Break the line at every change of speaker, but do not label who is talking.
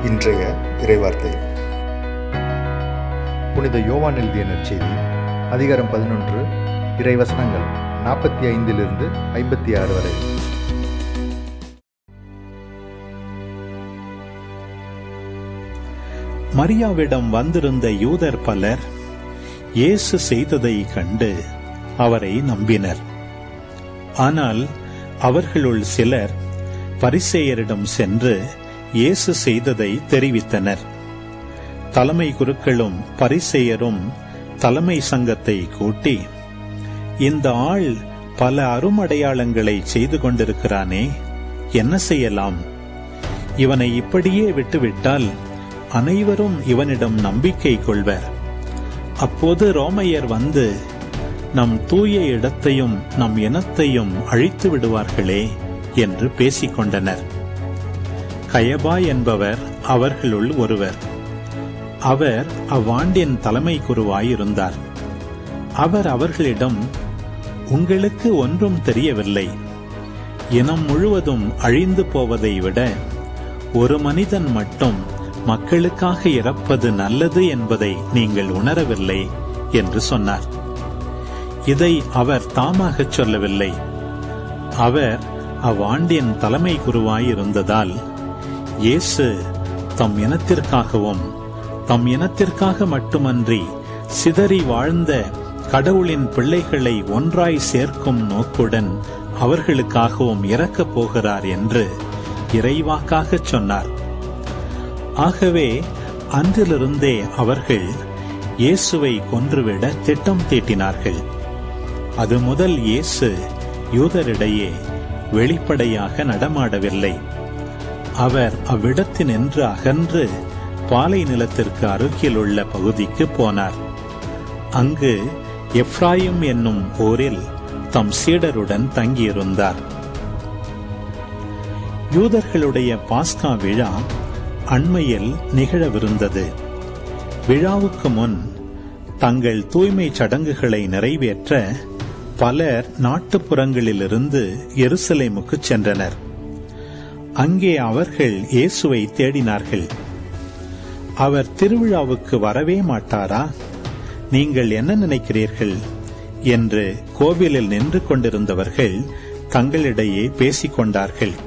இன்றைய இறைவார்த்தை
புனித யோவான் எழுதிய நற்செய்தி அதிகாரம் பதினொன்று இறைவசனங்கள் நாற்பத்தி ஐந்திலிருந்து ஐம்பத்தி ஆறு வரை
மரியாவிடம் வந்திருந்த யூதர் பலர் இயேசு செய்ததை கண்டு அவரை நம்பினர் ஆனால் அவர்களுள் சிலர் பரிசேயரிடம் சென்று இயேசு செய்ததை தெரிவித்தனர் தலைமை குருக்களும் பரிசேயரும் தலைமை சங்கத்தை கூட்டி இந்த ஆள் பல அருமடையாளங்களை செய்து கொண்டிருக்கிறானே என்ன செய்யலாம் இவனை இப்படியே விட்டுவிட்டால் அனைவரும் இவனிடம் நம்பிக்கை கொள்வர் அப்போது ரோமையர் வந்து நம் தூய இடத்தையும் நம் இனத்தையும் அழித்து விடுவார்களே என்று பேசிக் கொண்டனர் கயபா என்பவர் அவர்களுள் ஒருவர் அவர் அவ்வாண்டின் தலைமை குருவாயிருந்தார் அவர் அவர்களிடம் உங்களுக்கு ஒன்றும் தெரியவில்லை இனம் முழுவதும் அழிந்து போவதை விட ஒரு மனிதன் மட்டும் மக்களுக்காக இறப்பது நல்லது என்பதை நீங்கள் உணரவில்லை என்று சொன்னார் இதை அவர் தாமாகச் சொல்லவில்லை அவர் அவ்வாண்டின் தலைமை குருவாயிருந்ததால் இயேசு தம் இனத்திற்காகவும் தம் இனத்திற்காக மட்டுமன்றி சிதறி வாழ்ந்த கடவுளின் பிள்ளைகளை ஒன்றாய் சேர்க்கும் நோக்குடன் அவர்களுக்காகவும் இறக்கப் போகிறார் என்று இறைவாக்காகச் சொன்னார் ஆகவே அன்றிலிருந்தே அவர்கள் இயேசுவை கொன்றுவிட திட்டம் தீட்டினார்கள் அது முதல் இயேசு யூதரிடையே வெளிப்படையாக நடமாடவில்லை அவர் அவ்விடத்தினின்று அகன்று பாலை நிலத்திற்கு அருகில் உள்ள பகுதிக்கு போனார் அங்கு எப்ராயிம் என்னும் ஊரில் தம் சீடருடன் தங்கியிருந்தார் யூதர்களுடைய பாஸ்கா விழா அண்மையில் நிகழவிருந்தது விழாவுக்கு முன் தங்கள் தூய்மை சடங்குகளை நிறைவேற்ற பலர் நாட்டுப்புறங்களிலிருந்து எருசலேமுக்கு சென்றனர் அங்கே அவர்கள் இயேசுவை தேடினார்கள் அவர் திருவிழாவுக்கு வரவே மாட்டாரா நீங்கள் என்ன நினைக்கிறீர்கள் என்று கோவிலில் நின்று கொண்டிருந்தவர்கள் தங்களிடையே பேசிக் கொண்டார்கள்